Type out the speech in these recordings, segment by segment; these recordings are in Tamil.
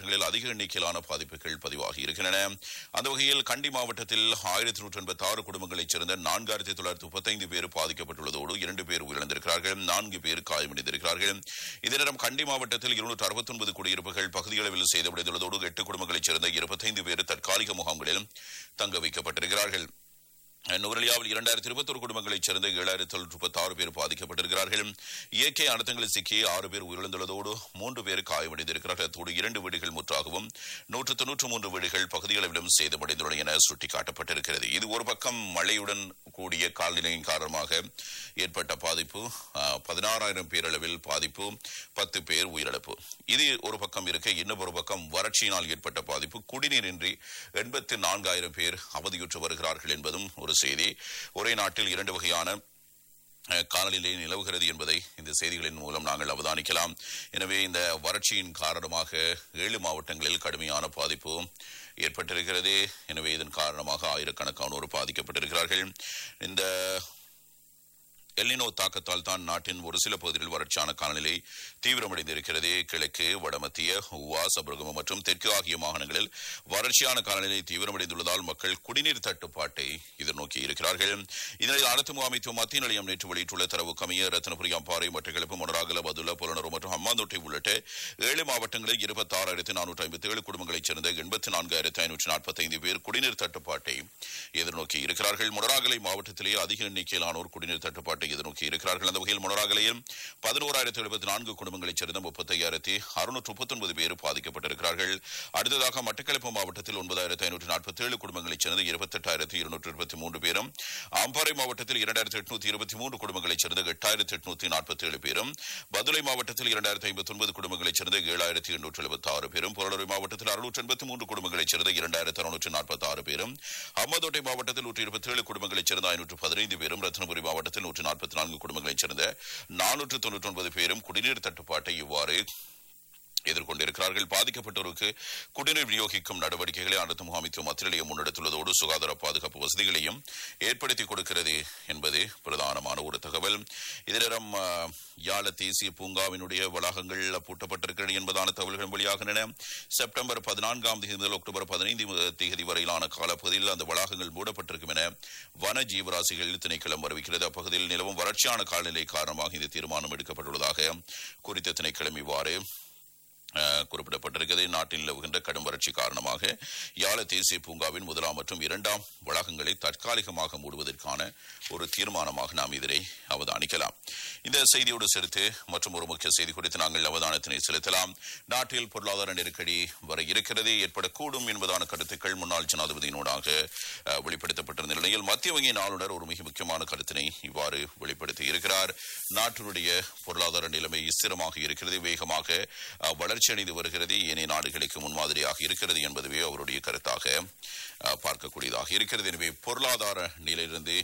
மாவட்டங்களில் அதிக எண்ணிக்கையிலான பாதிப்புகள் பதிவாகி இருக்கின்றன அந்த வகையில் கண்டி மாவட்டத்தில் ஆயிரத்தி நூற்றி எண்பத்தி ஆறு குடும்பங்களைச் சேர்ந்த நான்காயிரத்தி தொள்ளாயிரத்தி முப்பத்தைந்து பேர் பாதிக்கப்பட்டுள்ளதோடு இரண்டு பேர் உயிரிழந்திருக்கிறார்கள் நான்கு பேர் காயமடைந்திருக்கிறார்கள் இதே நேரம் கண்டி மாவட்டத்தில் இருநூற்று அறுபத்தி ஒன்பது குடியிருப்புகள் பகுதியளவில் சேதமடைந்துள்ளதோடு எட்டு குடும்பங்களைச் சேர்ந்த இருபத்தைந்து பேர் தற்காலிக முகாம்களில் தங்க வைக்கப்பட்டிருக்கிறார்கள் நுவரலியாவில் இரண்டாயிரத்தி இருபத்தொரு குடும்பங்களைச் சேர்ந்த ஏழாயிரத்தி தொள்ளாயிரத்தி முப்பத்தி ஆறு பேர் பாதிக்கப்பட்டிருக்கிறார்கள் இயற்கை அனர்த்தங்களில் சிக்கி ஆறு பேர் உயிரிழந்துள்ளதோடு மூன்று பேர் காயமடைந்திருக்கிறார்கள் அத்தோடு இரண்டு வீடுகள் முற்றாகவும் நூற்று தொன்னூற்று மூன்று வீடுகள் பகுதிகளவிலும் சேதமடைந்துள்ளன என சுட்டிக்காட்டப்பட்டிருக்கிறது இது ஒரு பக்கம் மழையுடன் கூடிய காலநிலையின் காரணமாக ஏற்பட்ட பாதிப்பு பதினாறாயிரம் பேரளவில் பாதிப்பு பத்து பேர் உயிரிழப்பு இது ஒரு பக்கம் இருக்க இன்னும் ஒரு பக்கம் வறட்சியினால் ஏற்பட்ட பாதிப்பு குடிநீரின்றி எண்பத்தி நான்காயிரம் பேர் அவதியுற்று வருகிறார்கள் என்பதும் ஒரு செய்தி ஒரே நாட்டில் இரண்டு வகையான காலநிலை நிலவுகிறது என்பதை இந்த செய்திகளின் மூலம் நாங்கள் அவதானிக்கலாம் எனவே இந்த வறட்சியின் காரணமாக ஏழு மாவட்டங்களில் கடுமையான பாதிப்பு ஏற்பட்டிருக்கிறது எனவே இதன் காரணமாக ஆயிரக்கணக்கானோர் பாதிக்கப்பட்டிருக்கிறார்கள் இந்த எல்லினோ தாக்கத்தால் தான் நாட்டின் ஒரு சில பகுதிகளில் வறட்சியான காலநிலை தீவிரமடைந்திருக்கிறது கிழக்கு வடமத்திய உவா சபரகமம் மற்றும் தெற்கு ஆகிய மாகாணங்களில் வறட்சியான காலநிலை தீவிரமடைந்துள்ளதால் மக்கள் குடிநீர் தட்டுப்பாட்டை எதிர்நோக்கி இருக்கிறார்கள் இதனில் அனைத்து முகாமைத்துவ மத்திய நிலையம் நேற்று வெளியிட்டுள்ள தரவு கமிய ரத்னபுரி அம்பாறை மட்டக்களப்பு மொனராகல பதுல புலனரு மற்றும் அம்மாந்தோட்டை உள்ளிட்ட ஏழு மாவட்டங்களில் இருபத்தி ஆறாயிரத்தி நானூற்றி ஐம்பத்தி ஏழு குடும்பங்களைச் சேர்ந்த எண்பத்தி நான்காயிரத்தி ஐநூற்றி நாற்பத்தைந்து பேர் குடிநீர் தட்டுப்பாட்டை எதிர்நோக்கி இருக்கிறார்கள் மொனராகலை மாவட்டத்திலேயே அதிக எண்ணிக்கையிலானோர் குடிநீர் தட்டுப்பாட்டை போராட்டத்தை எதிர்நோக்கி இருக்கிறார்கள் அந்த வகையில் மொனராகலையில் பதினோராயிரத்தி எழுபத்தி நான்கு குடும்பங்களைச் சேர்ந்த முப்பத்தையாயிரத்தி அறுநூற்று முப்பத்தொன்பது பேர் பாதிக்கப்பட்டிருக்கிறார்கள் அடுத்ததாக மட்டக்களப்பு மாவட்டத்தில் ஒன்பதாயிரத்தி ஐநூற்று நாற்பத்தி ஏழு குடும்பங்களைச் சேர்ந்த இருபத்தெட்டாயிரத்தி இருநூற்று இருபத்தி மூன்று பேரும் அம்பாறை மாவட்டத்தில் இரண்டாயிரத்தி எட்நூத்தி இருபத்தி மூன்று குடும்பங்களைச் சேர்ந்த எட்டாயிரத்தி எட்நூத்தி நாற்பத்தி ஏழு பேரும் பதுளை மாவட்டத்தில் இரண்டாயிரத்தி ஐம்பத்தி ஒன்பது குடும்பங்களைச் சேர்ந்த ஏழாயிரத்தி எண்ணூற்று எழுபத்தி ஆறு பேரும் புரளூர் மாவட்டத்தில் அறுநூற்று எண்பத்தி மூன்று குடும்பங்களைச் சேர்ந்த இரண்டாயிரத்தி அறுநூற்று நாற்பத்தி ஆறு பேரும் அம்மதோட்டை மாவட்டத்தில் நூற்றி இருபத்தி ஏழு குடும்பங்களைச் சேர்ந்த ஐநூற்று பதினைந்து பேரும் ரத்னபுரி மாவட்டத்தில் நூற்று நாற்பத்தி நான்கு குடும்பங்களைச் சேர்ந்த நானூற்று தொன்னூற்றி ஒன்பது பேரும் குடிநீர் தட்டுப்பாட்டை இவ்வாறு எதிர்கொண்டிருக்கிறார்கள் பாதிக்கப்பட்டோருக்கு குடிநீர் விநியோகிக்கும் நடவடிக்கைகளை அனைத்து முகாமித்துவ மத்திய நிலையம் முன்னெடுத்துள்ளதோடு சுகாதார பாதுகாப்பு வசதிகளையும் ஏற்படுத்தி கொடுக்கிறது என்பது பிரதானமான ஒரு தகவல் இதனிடம் யாழ தேசிய பூங்காவினுடைய வளாகங்கள் பூட்டப்பட்டிருக்கிறது என்பதான தகவல்கள் வெளியாகின்றன செப்டம்பர் பதினான்காம் தேதி முதல் அக்டோபர் பதினைந்து தேதி வரையிலான காலப்பகுதியில் அந்த வளாகங்கள் மூடப்பட்டிருக்கும் என வன ஜீவராசிகள் திணைக்களம் அறிவிக்கிறது அப்பகுதியில் நிலவும் வறட்சியான காலநிலை காரணமாக இந்த தீர்மானம் எடுக்கப்பட்டுள்ளதாக குறித்த திணைக்களம் இவ்வாறு குறிப்பிடப்பட்டிருக்கிறது நாட்டில் நிலவுகின்ற கடும் வறட்சி காரணமாக யாழ தேசிய பூங்காவின் முதலாம் மற்றும் இரண்டாம் வளாகங்களை தற்காலிகமாக மூடுவதற்கான ஒரு தீர்மானமாக நாம் இதனை அவதானிக்கலாம் இந்த செய்தியோடு சேர்த்து மற்றும் ஒரு முக்கிய செய்தி குறித்து நாங்கள் அவதானத்தினை செலுத்தலாம் நாட்டில் பொருளாதார நெருக்கடி வர இருக்கிறது ஏற்படக்கூடும் என்பதான கருத்துக்கள் முன்னாள் ஜனாதிபதியினூடாக வெளிப்படுத்தப்பட்டிருந்த நிலையில் மத்திய வங்கியின் ஆளுநர் ஒரு மிக முக்கியமான கருத்தினை இவ்வாறு வெளிப்படுத்தி இருக்கிறார் நாட்டினுடைய பொருளாதார நிலைமை ஸ்திரமாக இருக்கிறது வேகமாக வளர்ச்சி அடைந்து வருகிறது ஏனைய நாடுகளுக்கு முன்மாதிரியாக இருக்கிறது என்பதுவே அவருடைய கருத்தாக பார்க்கக்கூடியதாக இருக்கிறது எனவே பொருளாதார நிலையிலிருந்து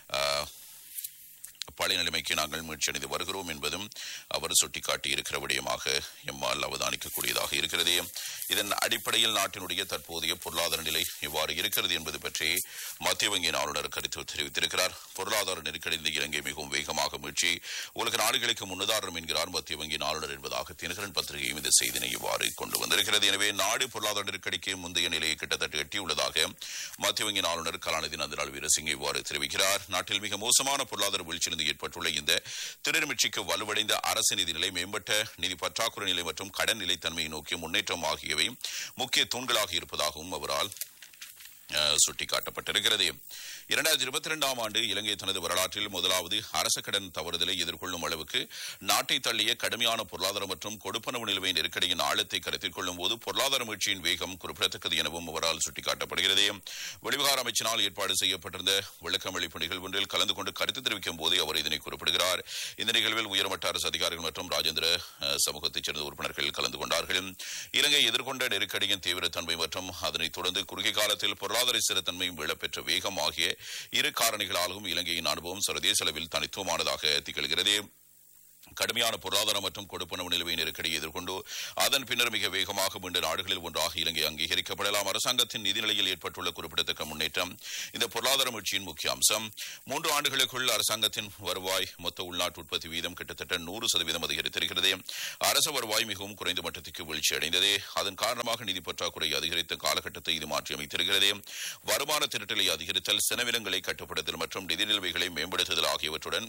பழைய நிலைமைக்கு நாங்கள் மீட்சடைந்து வருகிறோம் என்பதும் அவர் சுட்டிக்காட்டி இருக்கிற விடயமாக எம்மால் அவதானிக்கக்கூடியதாக இருக்கிறது இதன் அடிப்படையில் நாட்டினுடைய தற்போதைய பொருளாதார நிலை எவ்வாறு இருக்கிறது என்பது பற்றி மத்திய வங்கியின் ஆளுநர் கருத்து தெரிவித்திருக்கிறார் பொருளாதார நெருக்கடியில் இலங்கை மிகவும் வேகமாக மீட்சி உலக நாடுகளுக்கு முன்னுதாரணம் என்கிறார் மத்திய வங்கியின் ஆளுநர் என்பதாக தினகரன் பத்திரிகையும் இந்த செய்தினை இவ்வாறு கொண்டு வந்திருக்கிறது எனவே நாடு பொருளாதார நெருக்கடிக்கு முந்தைய நிலையை கிட்டத்தட்ட எட்டியுள்ளதாக மத்திய வங்கியின் ஆளுநர் கலாநிதி நந்தலால் வீரசிங் இவ்வாறு தெரிவிக்கிறார் நாட்டில் மிக மோசமான பொருளாதார வீழ்ச்சியிலிருந்து ஏற்பட்டுள்ள இந்த திடர்மிச்சிக்கு வலுவடைந்த அரசு நிதி நிலை மேம்பட்ட நிதி பற்றாக்குறை நிலை மற்றும் கடன் நிலைத்தன்மையை நோக்கிய முன்னேற்றம் ஆகியவை முக்கிய தூண்களாக இருப்பதாகவும் அவரால் சுட்டிக்காட்டப்பட்டிருக்கிறது இரண்டாயிரத்தி இருபத்தி இரண்டாம் ஆண்டு இலங்கை தனது வரலாற்றில் முதலாவது அரச கடன் தவறுதலை எதிர்கொள்ளும் அளவுக்கு நாட்டை தள்ளிய கடுமையான பொருளாதார மற்றும் கொடுப்பனவு நிலுவை நெருக்கடியின் ஆழத்தை கருத்தில் கொள்ளும் போது பொருளாதார மீட்சியின் வேகம் குறிப்பிடத்தக்கது எனவும் அவரால் சுட்டிக்காட்டப்படுகிறது வெளிவிகார அமைச்சினால் ஏற்பாடு செய்யப்பட்டிருந்த விளக்கமளிப்பு நிகழ்வு ஒன்றில் கலந்து கொண்டு கருத்து தெரிவிக்கும் போது அவர் இதனை குறிப்பிடுகிறார் இந்த நிகழ்வில் உயர்மட்ட அரசு அதிகாரிகள் மற்றும் ராஜேந்திர சமூகத்தைச் சேர்ந்த உறுப்பினர்கள் கலந்து கொண்டார்கள் இலங்கை எதிர்கொண்ட நெருக்கடியின் தீவிரத்தன்மை மற்றும் அதனைத் தொடர்ந்து குறுகிய காலத்தில் பொருளாதார ஸ்திரத்தன்மையும் இழப்பெற்ற வேகம் ஆகிய இரு காரணிகளாலும் இலங்கையின் அனுபவம் சர்வதேச அளவில் தனித்துவமானதாக திகழ்கிறது கடுமையான பொருளாதார மற்றும் கொடுப்பனவு நிலுவை நெருக்கடியை எதிர்கொண்டு அதன் பின்னர் மிக வேகமாக மீண்ட நாடுகளில் ஒன்றாக இலங்கை அங்கீகரிக்கப்படலாம் அரசாங்கத்தின் நிதிநிலையில் ஏற்பட்டுள்ள குறிப்பிடத்தக்க முன்னேற்றம் இந்த பொருளாதார மீட்சியின் முக்கிய அம்சம் மூன்று ஆண்டுகளுக்குள் அரசாங்கத்தின் வருவாய் மொத்த உள்நாட்டு உற்பத்தி வீதம் கிட்டத்தட்ட நூறு சதவீதம் அதிகரித்திருக்கிறது அரசு வருவாய் மிகவும் குறைந்த மட்டத்திற்கு வீழ்ச்சி அடைந்தது அதன் காரணமாக நிதி பற்றாக்குறை அதிகரித்த காலகட்டத்தை இது மாற்றியமைத்திருக்கிறது வருமான திரட்டலை அதிகரித்தல் செலவினங்களை கட்டுப்படுத்தல் மற்றும் நிதி நிலுவைகளை மேம்படுத்துதல் ஆகியவற்றுடன்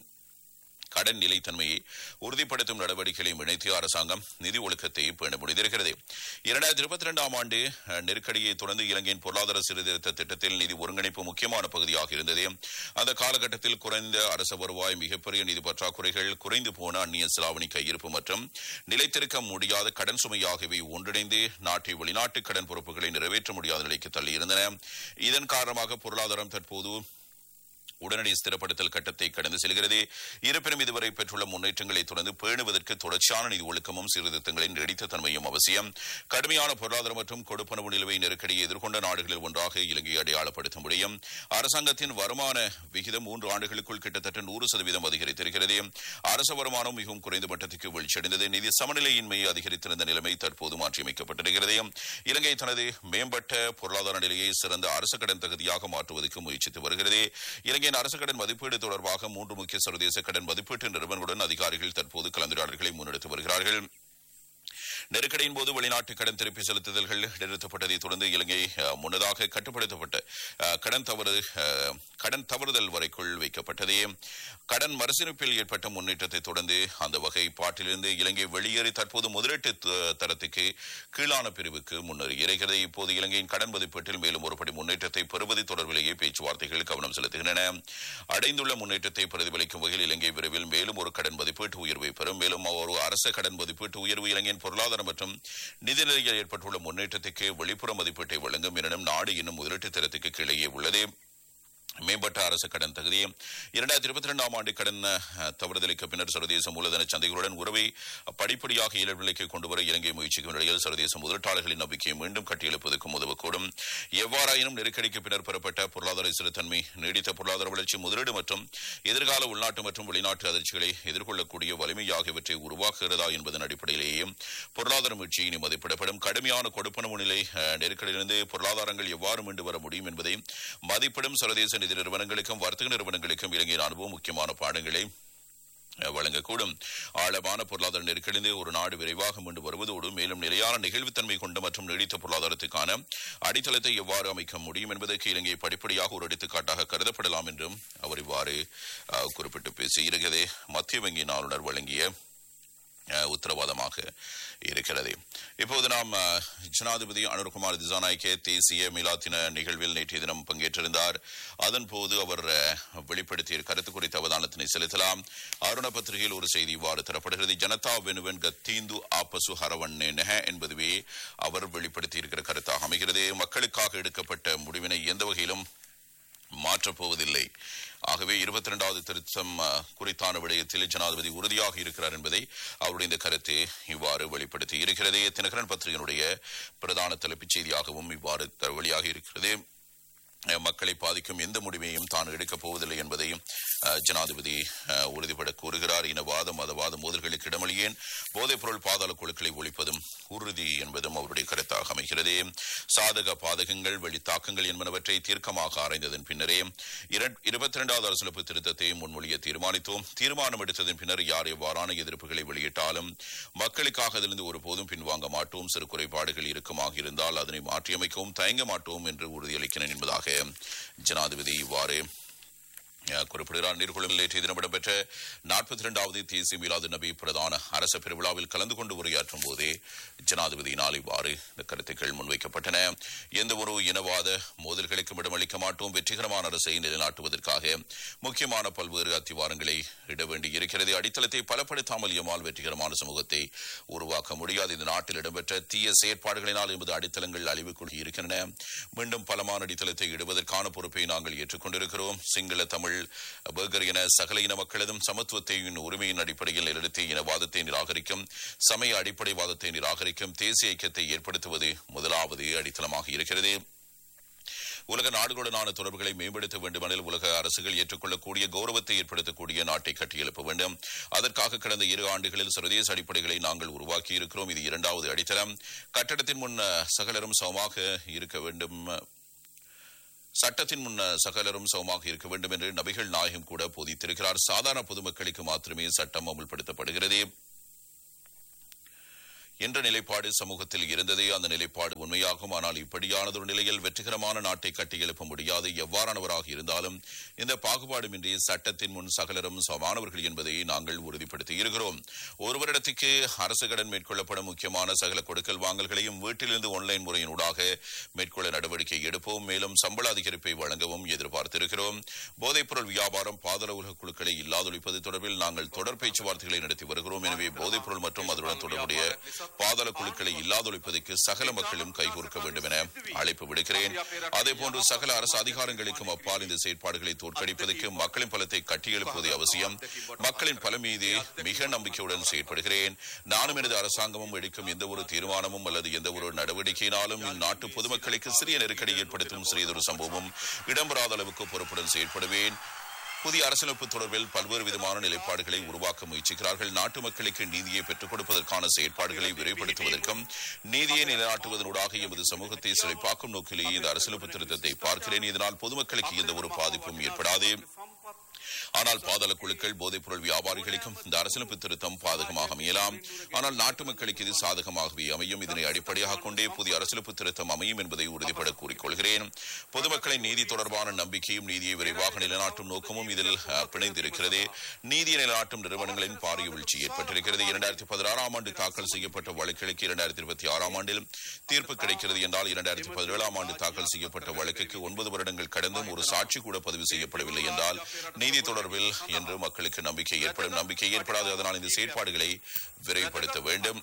கடன் நிலைத்தன்மையை உறுதிப்படுத்தும் நடவடிக்கைகளையும் இணைத்து அரசாங்கம் நிதி ஒழுக்கத்தை பேண முடிந்திருக்கிறது இரண்டாயிரத்தி இருபத்தி இரண்டாம் ஆண்டு அஹ், நெருக்கடியை தொடர்ந்து இலங்கையின் பொருளாதார சீர்திருத்த திட்டத்தில் நிதி ஒருங்கிணைப்பு முக்கியமான பகுதியாக இருந்தது அந்த காலகட்டத்தில் குறைந்த அரச வருவாய் மிகப்பெரிய நிதி பற்றாக்குறைகள் குறைந்து போன அந்நிய செலாவணி கையிருப்பு மற்றும் நிலைத்திருக்க முடியாத கடன் சுமை ஆகியவை ஒன்றிணைந்து நாட்டை வெளிநாட்டு கடன் பொறுப்புகளை நிறைவேற்ற முடியாத நிலைக்கு தள்ளியிருந்தன இதன் காரணமாக பொருளாதாரம் தற்போது உடனடி ஸ்திரப்படுத்தல் கட்டத்தை கடந்து செல்கிறது இருப்பினும் இதுவரை பெற்றுள்ள முன்னேற்றங்களை தொடர்ந்து பேணுவதற்கு தொடர்ச்சியான நிதி ஒழுக்கமும் சீர்திருத்தங்களின் நீடித்த தன்மையும் அவசியம் கடுமையான பொருளாதார மற்றும் கொடுப்பனவு நிலுவை நெருக்கடியை எதிர்கொண்ட நாடுகளில் ஒன்றாக இலங்கையை அடையாளப்படுத்த முடியும் அரசாங்கத்தின் வருமான விகிதம் மூன்று ஆண்டுகளுக்குள் கிட்டத்தட்ட நூறு சதவீதம் அதிகரித்திருக்கிறது அரச வருமானம் மிகவும் குறைந்த மட்டத்துக்கு வீழ்ச்சியடைந்தது நிதி சமநிலையின்மையை அதிகரித்திருந்த நிலைமை தற்போது மாற்றியமைக்கப்பட்டிருக்கிறது இலங்கை தனது மேம்பட்ட பொருளாதார நிலையை சிறந்த அரசு கடன் தகுதியாக மாற்றுவதற்கு முயற்சித்து வருகிறது இலங்கையின் அரசு கடன் மதிப்பீடு தொடர்பாக மூன்று முக்கிய சர்வதேச கடன் மதிப்பீட்டு நிறுவனங்களுடன் அதிகாரிகள் தற்போது கலந்துரையாடல்களை முன்னெடுத்து வருகிறார்கள் நெருக்கடியின் போது வெளிநாட்டு கடன் திருப்பி செலுத்துதல்கள் நிறுத்தப்பட்டதை தொடர்ந்து இலங்கை அஹ், முன்னதாக கட்டுப்படுத்தப்பட்ட அஹ், கடன் தவறு அஹ், கடன் தவறுதல் வரைக்குள் வைக்கப்பட்டது கடன் மறுசீரமைப்பில் ஏற்பட்ட முன்னேற்றத்தை தொடர்ந்து அந்த வகை பாட்டிலிருந்து இலங்கை வெளியேறி தற்போது முதலீட்டு த- தரத்துக்கு கீழான பிரிவுக்கு முன்னேறி இருக்கிறது இப்போது இலங்கையின் கடன் மதிப்பீட்டில் மேலும் ஒருபடி முன்னேற்றத்தை பெறுவது தொடர்பிலேயே பேச்சுவார்த்தைகள் கவனம் செலுத்துகின்றன அடைந்துள்ள முன்னேற்றத்தை பிரதிபலிக்கும் வகையில் இலங்கை விரைவில் மேலும் ஒரு கடன் மதிப்பீட்டு உயர்வை பெறும் மேலும் ஒரு அரச கடன் மதிப்பீட்டு உயர்வு இலங்கையின் பொருளாதார மற்றும் நிதிநிலையில் ஏற்பட்டுள்ள முன்னேற்றத்துக்கு வெளிப்புற மதிப்பீட்டை வழங்கும் எனினும் நாடு இன்னும் முதலீட்டு தரத்துக்கு கீழேயே உள்ளது மேம்பட்ட அரசு கடன் தகுதி இரண்டாயிரத்தி இருபத்தி ரெண்டாம் ஆண்டு கடன் அஹ், தவறுதலுக்கு பின்னர் சர்வதேச மூலதன சந்தைகளுடன் உறவை படிப்படியாக இயல்புநிலைக்கு கொண்டு வர இலங்கை முயற்சிக்கும் நிலையில் சர்வதேச முதலீட்டாளர்களின் நம்பிக்கையை மீண்டும் கட்டியெழுப்பதற்கும் உதவக்கூடும் எவ்வாறாயினும் நெருக்கடிக்கு பின்னர் பெறப்பட்ட பொருளாதார ஸ்திரத்தன்மை நீடித்த பொருளாதார வளர்ச்சி முதலீடு மற்றும் எதிர்கால உள்நாட்டு மற்றும் வெளிநாட்டு அதிர்ச்சிகளை எதிர்கொள்ளக்கூடிய வலிமை ஆகியவற்றை உருவாக்குகிறதா என்பதன் அடிப்படையிலேயே பொருளாதார மீட்சி இனி மதிப்பிடப்படும் கடுமையான கொடுப்பனவு நிலை அஹ், நெருக்கடியிலிருந்து பொருளாதாரங்கள் எவ்வாறு மீண்டு வர முடியும் என்பதை மதிப்பிடும் சர்வதேச நிதி நிறுவனங்களுக்கும் வர்த்தக நிறுவனங்களுக்கும் இலங்கையின் அனுபவம் முக்கியமான பாடங்களை அஹ், வழங்கக்கூடும் ஆழமான பொருளாதார நெருக்கடிந்து ஒரு நாடு விரைவாக மீண்டு வருவதோடு மேலும் நிலையான நெகிழ்வுத்தன்மை கொண்ட மற்றும் நீடித்த பொருளாதாரத்துக்கான அடித்தளத்தை எவ்வாறு அமைக்க முடியும் என்பதற்கு இலங்கை படிப்படியாக ஒரு எடுத்துக்காட்டாக கருதப்படலாம் என்றும் அவர் இவ்வாறு அஹ், குறிப்பிட்டு பேசியிருக்கிறது மத்திய வங்கியின் ஆளுநர் வழங்கிய அஹ், உத்தரவாதமாக இருக்கிறது இப்போது நாம் அஹ், ஜனாதிபதி அனுர்குமார் திசாநாயக்கே தேசிய மிலாத்தின நிகழ்வில் நேற்றைய தினம் பங்கேற்றிருந்தார் அதன் போது அவர் அஹ், வெளிப்படுத்திய கருத்து குறித்த அவதானத்தினை செலுத்தலாம் அருண பத்திரிகையில் ஒரு செய்தி இவ்வாறு தரப்படுகிறது ஜனதா வெனுவன் கத்தீந்து ஆப்பசு ஹரவன் நெஹ என்பதுவே அவர் வெளிப்படுத்தியிருக்கிற கருத்தாக அமைகிறது மக்களுக்காக எடுக்கப்பட்ட முடிவினை எந்த வகையிலும் மாற்றப் போவதில்லை ஆகவே இருபத்தி இரண்டாவது திருத்தம் அஹ், குறித்தான விடயத்தில் ஜனாதிபதி உறுதியாக இருக்கிறார் என்பதை அவருடைய இந்த கருத்து இவ்வாறு வெளிப்படுத்தி இருக்கிறது தினகரன் பத்திரிகையினுடைய பிரதான தலைப்புச் செய்தியாகவும் இவ்வாறு த- வெளியாகி இருக்கிறது அஹ், மக்களை பாதிக்கும் எந்த முடிவையும் தான் எடுக்கப் போவதில்லை என்பதையும் அஹ், ஜனாதிபதி அஹ், உறுதிபட கூறுகிறார் இனவாத மதவாத மோதல்களுக்கு இடமளியேன் போதைப் பொருள் பாதாள குழுக்களை ஒழிப்பதும் உறுதி என்பதும் அவருடைய கருத்தாக அமைகிறது சாதக பாதகங்கள் வெளித்தாக்கங்கள் என்பனவற்றை தீர்க்கமாக ஆராய்ந்ததன் பின்னரே இருபத்தி இரண்டாவது அரசியலமைப்பு திருத்தத்தை முன்மொழிய தீர்மானித்தோம் தீர்மானம் எடுத்ததன் பின்னர் யார் எவ்வாறான எதிர்ப்புகளை வெளியிட்டாலும் மக்களுக்காக அதிலிருந்து ஒருபோதும் பின்வாங்க மாட்டோம் சிறு குறைபாடுகள் இருக்குமாக இருந்தால் அதனை மாற்றியமைக்கவும் தயங்க மாட்டோம் என்று உறுதியளிக்கிறேன் என்பதாக ஜனாதிபதி இவ்வாறு அஹ், குறிப்பிடுகிறார் நீர்குளமில் நேற்றைய தினம் இடம்பெற்ற நாற்பத்தி இரண்டாவது தேசிய மீலாது நபி பிரதான அரச பெருவிழாவில் கலந்து கொண்டு உரையாற்றும் போதே ஜனாதிபதியினால் இவ்வாறு இந்த கருத்துக்கள் முன்வைக்கப்பட்டன எந்த ஒரு இனவாத மோதல்களுக்கும் இடமளிக்க மாட்டோம் வெற்றிகரமான அரசை நிலைநாட்டுவதற்காக முக்கியமான பல்வேறு அத்திவாரங்களை இட வேண்டி இருக்கிறது அடித்தளத்தை பலப்படுத்தாமல் எம்மால் வெற்றிகரமான சமூகத்தை உருவாக்க முடியாது இந்த நாட்டில் இடம்பெற்ற தீய செயற்பாடுகளினால் எமது அடித்தளங்கள் அழிவுக்குள் இருக்கின்றன மீண்டும் பலமான அடித்தளத்தை இடுவதற்கான பொறுப்பை நாங்கள் ஏற்றுக்கொண்டிருக்கிறோம் சிங்கள தமிழ் பேகர் என சகல இன மக்களதும் சமத்துவத்தையின் உரிமையின் அடிப்படையில் நிலைநிறுத்தி இனவாதத்தை நிராகரிக்கும் சமய அடிப்படைவாதத்தை நிராகரிக்கும் தேசிய ஐக்கியத்தை ஏற்படுத்துவது முதலாவது அடித்தளமாக இருக்கிறது உலக நாடுகளுடனான தொடர்புகளை மேம்படுத்த வேண்டுமெனில் உலக அரசுகள் ஏற்றுக்கொள்ளக்கூடிய கௌரவத்தை ஏற்படுத்தக்கூடிய நாட்டை கட்டியெழுப்ப வேண்டும் அதற்காக கடந்த இரு ஆண்டுகளில் சர்வதேச அடிப்படைகளை நாங்கள் உருவாக்கி இருக்கிறோம் இது இரண்டாவது அடித்தளம் கட்டடத்தின் முன் அஹ், சகலரும் சமமாக இருக்க வேண்டும் சட்டத்தின் முன் சகலரும் சமமாக இருக்க வேண்டும் என்று நபிகள் நாயகம் கூட போதித்திருக்கிறார் சாதாரண பொதுமக்களுக்கு மாத்திரமே சட்டம் அமுல்படுத்தப்படுகிறது என்ற நிலைப்பாடு சமூகத்தில் இருந்ததே அந்த நிலைப்பாடு உண்மையாகும் ஆனால் இப்படியானதொரு நிலையில் வெற்றிகரமான நாட்டை கட்டியெழுப்ப முடியாது எவ்வாறானவராக இருந்தாலும் இந்த பாகுபாடுமின்றி சட்டத்தின் முன் சகலரும் சமானவர்கள் என்பதை நாங்கள் உறுதிப்படுத்தி இருக்கிறோம் ஒருவரிடத்துக்கு அரசு கடன் மேற்கொள்ளப்படும் முக்கியமான சகல கொடுக்கல் வாங்கல்களையும் வீட்டிலிருந்து ஆன்லைன் முறையினூடாக மேற்கொள்ள நடவடிக்கை எடுப்போம் மேலும் சம்பள அதிகரிப்பை வழங்கவும் எதிர்பார்த்திருக்கிறோம் போதைப்பொருள் வியாபாரம் பாதள உலக குழுக்களை இல்லாதொழிப்பது தொடர்பில் நாங்கள் தொடர் பேச்சுவார்த்தைகளை நடத்தி வருகிறோம் எனவே போதைப்பொருள் மற்றும் அதனுடன் தொடர்புடைய பாதாள குழுக்களை இல்லாதொழிப்பதற்கு சகல மக்களும் கைகோர்க்க வேண்டும் என அழைப்பு விடுக்கிறேன் அதேபோன்று சகல அரசு அதிகாரங்களுக்கும் அப்பால் இந்த செயற்பாடுகளை தோற்கடிப்பதற்கு மக்களின் பலத்தை கட்டியெழுப்புவது அவசியம் மக்களின் பலம் மீது மிக நம்பிக்கையுடன் செயற்படுகிறேன் நானும் எனது அரசாங்கமும் எடுக்கும் எந்த ஒரு தீர்மானமும் அல்லது எந்த ஒரு நடவடிக்கையினாலும் இந்நாட்டு பொதுமக்களுக்கு சிறிய நெருக்கடி ஏற்படுத்தும் சிறியதொரு சம்பவமும் இடம்பெறாத அளவுக்கு பொறுப்புடன் செயற்படுவேன் புதிய அரசியலமைப்பு தொடர்பில் பல்வேறு விதமான நிலைப்பாடுகளை உருவாக்க முயற்சிக்கிறார்கள் நாட்டு மக்களுக்கு நீதியை பெற்றுக் கொடுப்பதற்கான செயற்பாடுகளை விரைவுபடுத்துவதற்கும் நீதியை நிலைநாட்டுவதனூடாக எமது சமூகத்தை செழிப்பாக்கும் நோக்கிலேயே இந்த அரசியலமைப்பு திருத்தத்தை பார்க்கிறேன் இதனால் பொதுமக்களுக்கு எந்த ஒரு பாதிப்பும் ஏற்படாது ஆனால் பாதாள குழுக்கள் போதைப்பொருள் வியாபாரிகளுக்கும் இந்த அரசியலமைப்பு திருத்தம் பாதகமாக அமையலாம் ஆனால் நாட்டு மக்களுக்கு இது சாதகமாகவே அமையும் இதனை அடிப்படையாக கொண்டே புதிய அரசியலமைப்பு திருத்தம் அமையும் என்பதை உறுதிபட கூறிக்கொள்கிறேன் பொதுமக்களின் நீதி தொடர்பான நம்பிக்கையும் நீதியை விரைவாக நிலைநாட்டும் நோக்கமும் இதில் அஹ், பிணைந்திருக்கிறது நீதியை நிலைநாட்டும் நிறுவனங்களின் பாரிய வீழ்ச்சி ஏற்பட்டிருக்கிறது இரண்டாயிரத்தி பதினாறாம் ஆண்டு தாக்கல் செய்யப்பட்ட வழக்குகளுக்கு இரண்டாயிரத்தி இருபத்தி ஆறாம் ஆண்டில் தீர்ப்பு கிடைக்கிறது என்றால் இரண்டாயிரத்தி பதினேழாம் ஆண்டு தாக்கல் செய்யப்பட்ட வழக்குக்கு ஒன்பது வருடங்கள் கடந்தும் ஒரு சாட்சி கூட பதிவு செய்யப்படவில்லை என்றால் நீதி தொடர்பில் என்று மக்களுக்கு நம்பிக்கை ஏற்படும் நம்பிக்கை ஏற்படாது அதனால் இந்த செயற்பாடுகளை விரைவுபடுத்த வேண்டும்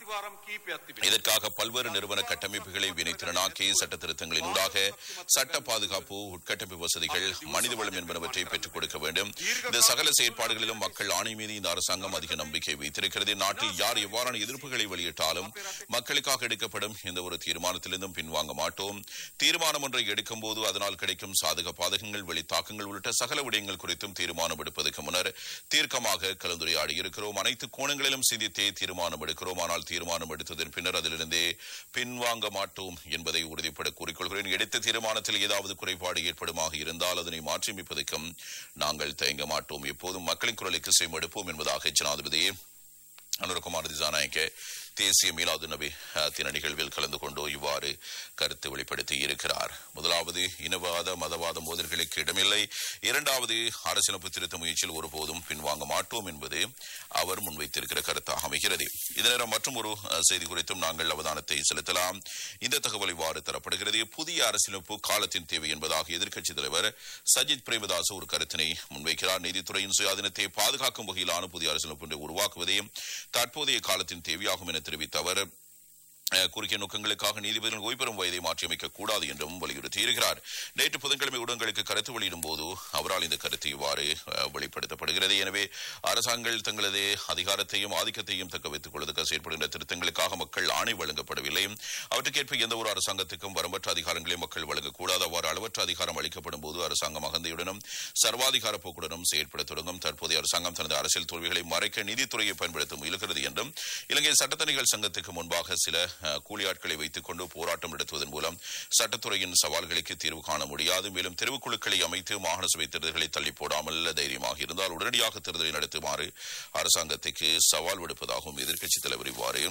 இதற்காக பல்வேறு நிறுவன கட்டமைப்புகளை வினைத்திறனாக்கி சட்ட திருத்தங்களின் ஊடாக சட்ட பாதுகாப்பு உட்கட்டமைப்பு வசதிகள் மனிதவளம் என்பனவற்றை பெற்றுக் கொடுக்க வேண்டும் இந்த சகல செயற்பாடுகளிலும் மக்கள் ஆணை மீது இந்த அரசாங்கம் அதிக நம்பிக்கை வைத்திருக்கிறது நாட்டில் யார் எவ்வாறான எதிர்ப்புகளை வெளியிட்டாலும் மக்களுக்காக எடுக்கப்படும் எந்த ஒரு தீர்மானத்திலிருந்தும் பின்வாங்க மாட்டோம் தீர்மானம் ஒன்றை எடுக்கும் போது அதனால் கிடைக்கும் சாதக பாதகங்கள் வெளித்தாக்கங்கள் உள்ளிட்ட சகல விடயங்கள் குறித்தும் தீர்மானம் எடுப்பதற்கு முன்னர் தீர்க்கமாக கலந்துரையாடி இருக்கிறோம் அனைத்து கோணங்களிலும் சிந்தித்தே தீர்மானம் எடுக்கிறோம் ஆனால் தீர்மானம் எடுத்ததன் பின்னர் அதிலிருந்தே பின்வாங்க மாட்டோம் என்பதை உறுதிப்பட கூறிக்கொள்கிறேன் எடுத்த தீர்மானத்தில் ஏதாவது குறைபாடு ஏற்படுமாக இருந்தால் அதனை மாற்றியமைப்பதற்கும் நாங்கள் தயங்க மாட்டோம் எப்போதும் மக்களின் குரலுக்கு செவிமடுப்போம் என்பதாக ஜனாதிபதி அனுரகுமார் திசாநாயக்க தேசிய மீலாது நபி அஹ், தின நிகழ்வில் கலந்து கொண்டு இவ்வாறு கருத்து வெளிப்படுத்தி இருக்கிறார் முதலாவது இனவாத மதவாத மோதல்களுக்கு இடமில்லை இரண்டாவது அரசியலமைப்பு திருத்த முயற்சியில் ஒருபோதும் பின்வாங்க மாட்டோம் என்பது அவர் முன்வைத்திருக்கிற கருத்தாக அமைகிறது இதே நேரம் மற்றும் ஒரு அஹ், செய்தி குறித்தும் நாங்கள் அவதானத்தை செலுத்தலாம் இந்த தகவல் இவ்வாறு தரப்படுகிறது புதிய அரசியலமைப்பு காலத்தின் தேவை என்பதாக எதிர்க்கட்சித் தலைவர் சஜித் பிரேமதாஸ் ஒரு கருத்தினை முன்வைக்கிறார் நீதித்துறையின் சுயாதீனத்தை பாதுகாக்கும் வகையிலான புதிய அரசியலமைப்பு ஒன்றை உருவாக்குவதே தற்போதைய காலத்தின் தேவையாகும் என தெரிவித்த அவர் அஹ், குறுகிய நோக்கங்களுக்காக நீதிபதிகள் ஓய்வு பெறும் வயதை மாற்றியமைக்க கூடாது என்றும் வலியுறுத்தியிருக்கிறார் நேற்று புதன்கிழமை ஊடகங்களுக்கு கருத்து வெளியிடும் போது அவரால் இந்த கருத்து இவ்வாறு அஹ், வெளிப்படுத்தப்படுகிறது எனவே அரசாங்கங்கள் தங்களது அதிகாரத்தையும் ஆதிக்கத்தையும் தக்க வைத்துக் கொள்வதற்கு செயற்படுகின்ற திருத்தங்களுக்காக மக்கள் ஆணை வழங்கப்படவில்லை அவற்றுக்கேற்ப எந்த ஒரு அரசாங்கத்துக்கும் வரம்பற்ற அதிகாரங்களை மக்கள் வழங்கக்கூடாது அவ்வாறு அளவற்ற அதிகாரம் அளிக்கப்படும் போது அரசாங்கம் அகந்தையுடனும் சர்வாதிகார போக்குடனும் செயற்பட தொடங்கும் தற்போதைய அரசாங்கம் தனது அரசியல் தோல்விகளை மறைக்க நீதித்துறையை பயன்படுத்த முயலுகிறது என்றும் இலங்கை சட்டத்தணிகள் சங்கத்துக்கு முன்பாக சில அஹ், கூலி ஆட்களை வைத்துக் கொண்டு போராட்டம் நடத்துவதன் மூலம் சட்டத்துறையின் சவால்களுக்கு தீர்வு காண முடியாது மேலும் தெரிவுக்குழுக்களை அமைத்து மாகாண சபை தேர்தல்களை தள்ளி போடாமல் தைரியமாக இருந்தால் உடனடியாக தேர்தலை நடத்துமாறு அரசாங்கத்துக்கு சவால் விடுப்பதாகவும் எதிர்க்கட்சித் தலைவர் இவ்வாறு